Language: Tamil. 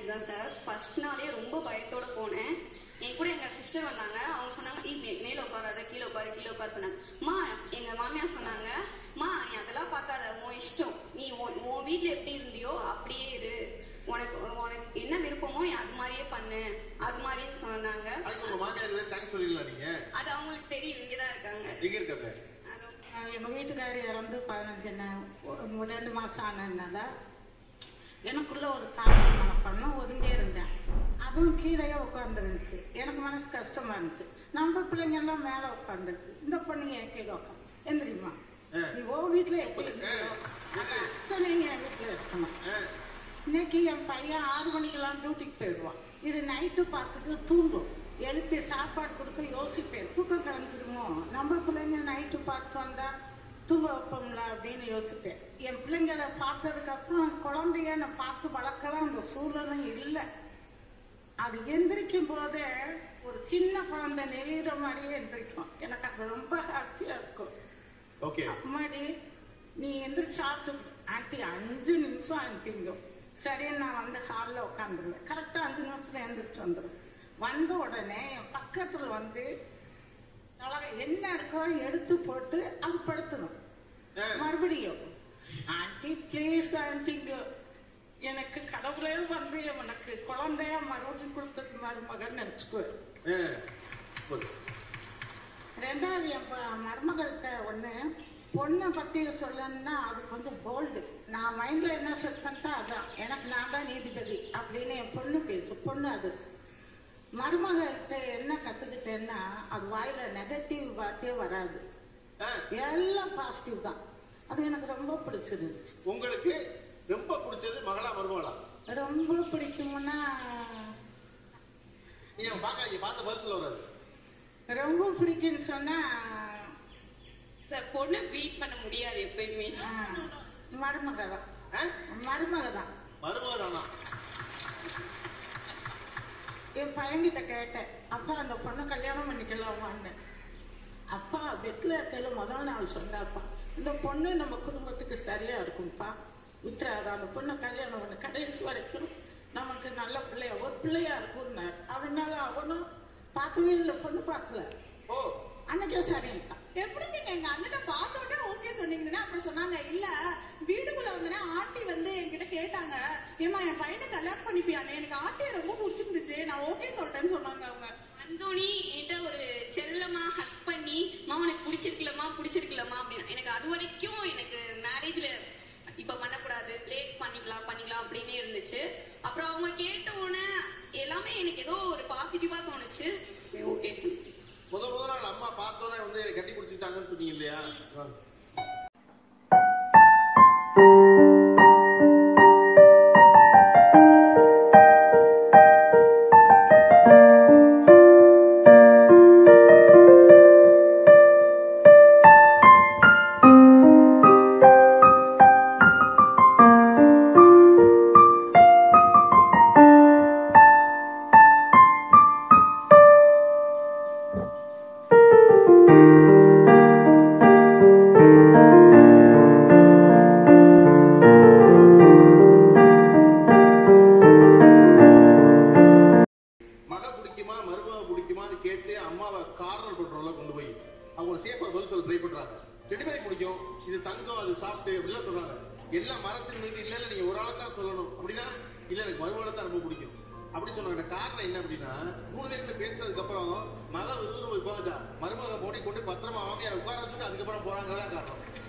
தான் சார் ஃபர்ஸ்ட் நாளே ரொம்ப பயத்தோட போனேன் என் கூட எங்க சிஸ்டர் வந்தாங்க அவங்க சொன்னாங்க "ஏய், மே மேல உட்காராத கீழே உட்காரு கீழே உட்காரு சொன்னாங்க மா எங்க மாமியார் சொன்னாங்க மா நீ அதெல்லாம் பார்க்காத உன் இஷ்டம் நீ உன் உன் வீட்ல எப்படி இருந்தியோ அப்படியே இரு உனக்கு உனக்கு என்ன விருப்பமோ நீ அது மாதிரியே பண்ணு அது மாதிரின்னு சொன்னாங்க அதுக்கு உங்க மாமியார் தேங்க்ஸ் சொல்லிடலாம் நீங்க அது அவங்களுக்கு தெரியும் இங்கதான் இருக்காங்க எங்க இருக்காங்க அது ஆஹ் எங்க வீட்டுக்காரர் இறந்து பதினஞ்சு நா- ஒ- ரெண்டு மாசம் ஆனதுனால எனக்குள்ள ஒரு தாழ்வு மனப்பான்மை ஒதுங்கே இருந்தேன் அதுவும் கீழேயே உட்காந்துருந்துச்சு எனக்கு மனசு கஷ்டமா இருந்துச்சு நம்ம பிள்ளைங்க எல்லாம் மேல உட்காந்துருக்கு இந்த பொண்ணு என் கீழே உட்காந்து எந்திரிமா ஆ. நீ ஓ வீட்டுல எப்படி இருக்கியோ, அது அத்தனையும் என் வீட்டுல இருக்கணும் ஆ, இன்னைக்கு என் பையன் ஆறு மணிக்கெல்லாம் டியூட்டிக்கு போயிடுவான் இது நைட்டு பார்த்துட்டு தூங்கும் எழுப்பி சாப்பாடு கொடுக்க யோசிப்பேன் தூக்கம் கலந்துருமோ நம்ம பிள்ளைங்க நைட்டு பார்த்து வந்தா தூங்க வைப்போம்ல அப்படின்னு யோசிப்பேன் என் பிள்ளைங்களை பார்த்ததுக்கு அப்புறம் குழந்தைய நான் பார்த்து வளர்க்கலாம் அந்த சூழலும் இல்லை அது எந்திரிக்கும் போதே ஒரு சின்ன குழந்தை நெளிகிற மாதிரியே எந்திரிக்கும் எனக்கு அது ரொம்ப ஹாப்பியா இருக்கும் ஓகே அம்மாடி நீ எந்திரிச்சு சாப்பிட்டு ஆண்டி அஞ்சு நிமிஷம் ஆண்டிங்க சரி நான் வந்து ஹாலில் உட்காந்துருவேன் கரெக்டாக அஞ்சு நிமிஷத்துல எந்திரிச்சு வந்துடும் வந்த உடனே என் பக்கத்துல வந்து தலை என்ன இருக்கோ எடுத்து போட்டு அது படுத்துடும் ஆ, மறுபடியும் ஆண்டி ப்ளீஸ் ஆண்டிங்க எனக்கு கடவுளே வந்து உனக்கு குழந்தைய மறுபடியும் கொடுத்தது மருமகன் நினச்சிக்குவேன் ஆ, போதும். ரெண்டாவது என் ப- மருமகள்கிட்ட ஒண்ணு பொண்ணை பத்தி சொல்லணும்னா அது கொஞ்சம் போல்டு நான் மைண்ட்ல என்ன செட் பண்ணிட்டா அதான் எனக்கு நான் தான் நீதிபதி அப்படின்னு என் பொண்ணு பேசும் பொண்ணு அது மருமகள்கிட்ட என்ன கத்துக்கிட்டேன்னா அது வாயில நெகட்டிவ் வார்த்தையே வராது ஆ, எல்லாம் பாசிட்டிவ் தான் அது எனக்கு ரொம்ப பிடிச்சிருந்துச்சு உங்களுக்கு ரொம்ப பிடிச்சது மகளா மருமகளா ரொம்ப பிடிக்கும்னா நீங்க பாக்காதீங்க பார்த்த பரிசுல வராது ரொம்ப பிடிக்கும்னு சொன்னா சார் பொண்ணை பீட் பண்ண முடியாது எப்பயுமே ஆ, மருமக தான் ஆ? மருமக தான் மருமக தானா என் பையன்கிட்ட கேட்டேன் அப்பா அந்த பொண்ணை கல்யாணம் பண்ணிக்கலாமான்னு அப்பா பெட்ல இருக்கையில முதல் நாள் சொன்னாப்பா இந்த பொண்ணு நம்ம குடும்பத்துக்கு சரியா இருக்கும்ப்பா விட்டுறாரு அந்த பொண்ணை கல்யாணம் பண்ணு கடைசி வரைக்கும் நமக்கு நல்ல பிள்ளையா ஒரு பிள்ளையா இருக்கும்னாரு அதனால அவனும் பார்க்கவே இல்லை பொண்ணு பார்க்கல ஓ அன்னைக்கே சரின்ட்டான் எப்படி நீங்க எங்க அண்ணனை பார்த்த உடனே ஓகே சொன்னீங்கன்னா அப்புறம் சொன்னாங்க இல்ல வீட்டுக்குள்ள வந்தோடனே ஆண்டி வந்து என்கிட்ட கேட்டாங்க ஏமா என் பையனை கல்யாணம் பண்ணிப்பியானே எனக்கு ஆண்டியை ரொம்ப பிடிச்சிருந்துச்சு நான் ஓகே சொல்லிட்டேன்னு சொன்னாங்க அவங்க வந்தோனி என்கிட்ட ஒரு செல்லமா ஹக் பண்ணி மா உனக்கு பிடிச்சிருக்கலமா பிடிச்சிருக்கலமா அப்படின்னு எனக்கு அது வரைக்கும் எனக்கு மேரேஜ்ல இப்ப பண்ணக்கூடாது லேட் பண்ணிக்கலாம் பண்ணிக்கலாம் அப்படின்னு இருந்துச்சு அப்புறம் அவங்க கேட்ட உடனே எல்லாமே எனக்கு ஏதோ ஒரு பாசிட்டிவா தோணுச்சு ஓகே சார் முத முத நாள் அம்மா பார்த்தோன்னே வந்து என்னை கட்டி பிடிச்சிட்டாங்கன்னு சொன்னீங்க இல்லையா வாங்க. மக பிடிக்குமா மருமக பிடிக்குமான்னு கேட்டு அம்மாவை கார்னர் பண்றோம்ல கொண்டு போய் அவங்க ஒரு சேஃபர் பதில் சொல்ல ட்ரை பண்றாங்க ரெண்டு பேரும் பிடிக்கும் இது தங்கம் அது சாப்பிட்டு அப்படிலாம் சொல்றாங்க எல்லாம் மரத்தில் நின்று இல்ல இல்ல நீங்க ஒரு ஆளை தான் சொல்லணும் அப்படின்னா இல்ல எனக்கு மருமகளை தான் ரொம்ப பிடிக்கும் அப்படி சொன்னாங்க காரணம் என்ன அப்படின்னா மூணு பேருக்கு பேசுனதுக்கு அப்புறம் மக விறுவிறு போய் உட்காந்துட்டா மருமக போட்டி கொண்டு பத்திரமா மாமியார் உட்கார வச்சுட்டு அதுக்கப்புறம் போறாங்கதான் காரணம்